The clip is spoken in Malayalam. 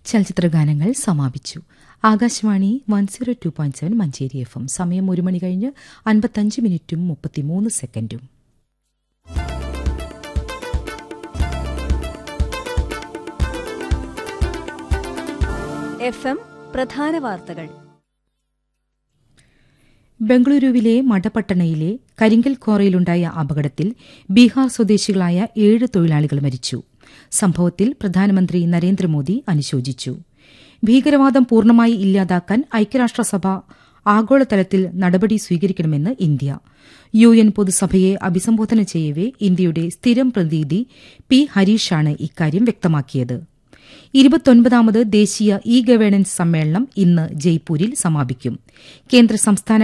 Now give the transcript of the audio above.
ചലച്ചിത്രഗാനങ്ങൾ സമാപിച്ചു Akashvani one zero two point seven Manjeri F M സമയം ഒരു മണി കഴിഞ്ഞ് അൻപത്തഞ്ച് മിനിറ്റും മുപ്പത്തിമൂന്ന് സെക്കൻഡും എഫ് എം പ്രധാന വാർത്തകൾ ബംഗളൂരുവിലെ മടപ്പട്ടണയിലെ കരിങ്കൽ കോറയിലുണ്ടായ അപകടത്തിൽ ബീഹാർ സ്വദേശികളായ ഏഴ് തൊഴിലാളികൾ മരിച്ചു സംഭവത്തിൽ പ്രധാനമന്ത്രി നരേന്ദ്രമോദി അനുശോചിച്ചു ഭീകരവാദം പൂർണ്ണമായി ഇല്ലാതാക്കാൻ ഐക്യരാഷ്ട്രസഭ ആഗോളതലത്തിൽ നടപടി സ്വീകരിക്കണമെന്ന് ഇന്ത്യ യു എൻ പൊതുസഭയെ അഭിസംബോധന ചെയ്യവെ ഇന്ത്യയുടെ സ്ഥിരം പ്രതിനിധി പി ഹരീഷാണ് ഇക്കാര്യം വ്യക്തമാക്കിയത് ഇരുപത്തൊൻപതാമത് ദേശീയ ഇ ഗവേണൻസ് സമ്മേളനം ഇന്ന് ജയ്പൂരിൽ സമാപിക്കും കേന്ദ്ര സംസ്ഥാന